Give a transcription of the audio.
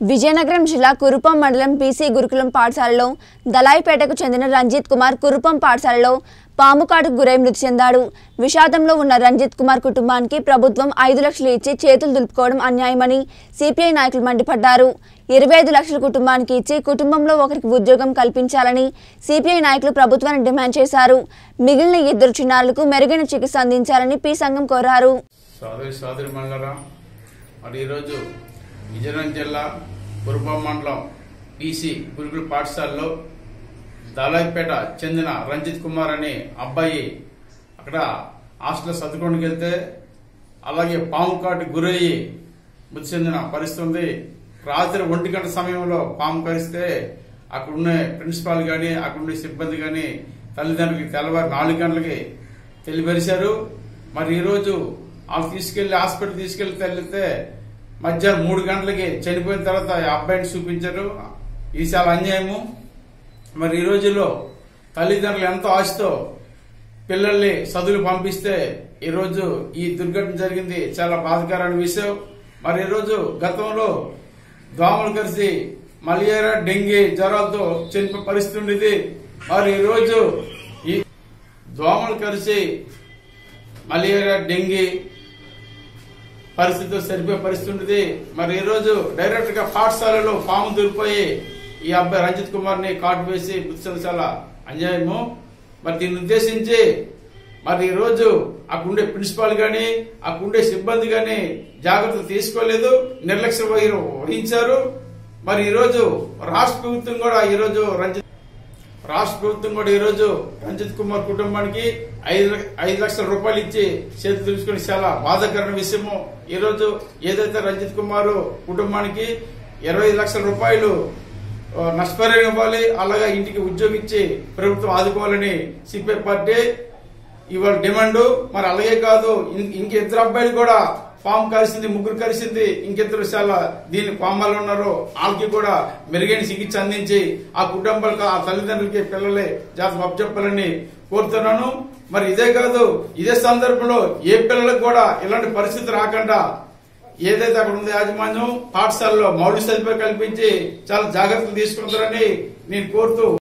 విజయనగరం జిల్లా కురుపం మండలం పీసీ గురుకులం పాఠశాలలో దలాయిపేటకు చెందిన రంజిత్ కుమార్ కురుపం పాఠశాలలో పాము కాటుకు గురై మృతి చెందాడు విషాదంలో ఉన్న రంజిత్ కుమార్ కుటుంబానికి ప్రభుత్వం ఐదు లక్షలు ఇచ్చి చేతులు దులుపుకోవడం అన్యాయమని సిపిఐ నాయకులు మండిపడ్డారు ఇరవై ఐదు లక్షల కుటుంబానికి ఇచ్చి కుటుంబంలో ఒకరికి ఉద్యోగం కల్పించాలని సిపిఐ నాయకులు ప్రభుత్వాన్ని డిమాండ్ చేశారు మిగిలిన ఇద్దరు చిన్నారులకు మెరుగైన చికిత్స అందించాలని పి సంఘం కోరారు సోదరి సోదరి మండలం మరి ఈరోజు విజయనగరం జిల్లా కురుపం మండలం పీసీ గురుకుల పాఠశాలలో దాలాయిపేట చెందిన రంజిత్ కుమార్ అనే అబ్బాయి అక్కడ హాస్టల్ చదువుకోవడానికి వెళ్తే అలాగే పాము కాటి గురయ్యి మృతి చెందిన పరిస్థితి ఉంది రాత్రి ఒంటి గంట సమయంలో పాము కరిస్తే అక్కడున్న ప్రిన్సిపాల్ గాని అక్కడున్న సిబ్బంది గాని తల్లిదండ్రులకి తెల్లవారు నాలుగు గంటలకి తెలియపరిచారు మరి ఈరోజు వాళ్ళు తీసుకెళ్లి హాస్పిటల్ తీసుకెళ్లి తెలిస్తే మధ్యాహ్నం మూడు గంటలకి చనిపోయిన తర్వాత ఆ అబ్బాయిని చూపించారు ఇది చాలా అన్యాయము మరి ఈ రోజుల్లో తల్లిదండ్రులు ఎంతో ఆశతో పిల్లల్ని చదువులు పంపిస్తే ఈ రోజు ఈ దుర్ఘటన జరిగింది చాలా బాధాకరమైన విషయం మరి ఈ రోజు గతంలో దోమలు కలిసి మలేరియా డెంగీ జ్వరాలతో చనిపోయే పరిస్థితి ఉండేది మరి ఈ రోజు ఈ దోమలు కలిసి మలేరియా డెంగీ పరిస్థితితో సరిపోయే పరిస్థితి ఉండేది మరి ఈ రోజు డైరెక్ట్ గా పాఠశాలలో పాము దూరిపోయి ఈ అబ్బాయి రంజిత్ కుమార్ ని కాటు వేసి మృతి చెందడం చాలా అన్యాయము మరి దీన్ని ఉద్దేశించి మరి ఈ రోజు అక్కడుండే ప్రిన్సిపాల్ గాని అక్కడుండే సిబ్బంది గాని జాగ్రత్తలు తీసుకోలేదు నిర్లక్ష్య వహి- వహించారు మరి ఈ రోజు రాష్ట్ర ప్రభుత్వం కూడా ఈ రోజు రంజిత్ రాష్ట్ర ప్రభుత్వం కూడా ఈ రోజు రంజిత్ కుమార్ కుటుంబానికి ఐదు లక్ష- ఐదు లక్షల రూపాయలు ఇచ్చి చేతి తెలుసుకుని చాలా బాధాకరమైన విషయము ఈ రోజు ఏదైతే రంజిత్ కుమార్ కుటుంబానికి ఇరవై ఐదు లక్షల రూపాయలు ఆ, నష్టపరిహారం ఇవ్వాలి అలాగే ఇంటికి ఉద్యోగం ఇచ్చి ప్రభుత్వం ఆదుకోవాలని సిపిఐ పార్టీ ఇవాళ డిమాండ్ మరి అలాగే కాదు ఇం- ఇంక ఇద్దరు అబ్బాయిలు కూడా ఫామ్ కలిసింది ముగ్గురు కలిసింది ఇంకిద్దరు చాలా దీని కోమాలు ఉన్నారు వాళ్ళకి కూడా మెరుగైన చికిత్స అందించి ఆ కుటుంబాలకు ఆ తల్లిదండ్రులకి పిల్లలే జాగ్రత్త అప్పచెప్పాలని కోరుతున్నాను మరి ఇదే కాదు ఇదే సందర్భంలో ఏ పిల్లలకు కూడా ఇలాంటి పరిస్థితి రాకుండా ఏదైతే అక్కడ ఉందో యాజమాన్యం పాఠశాలలో మౌలిక సదుపాయం కల్పించి చాలా జాగ్రత్తలు తీసుకుంటారని నేను కోరుతూ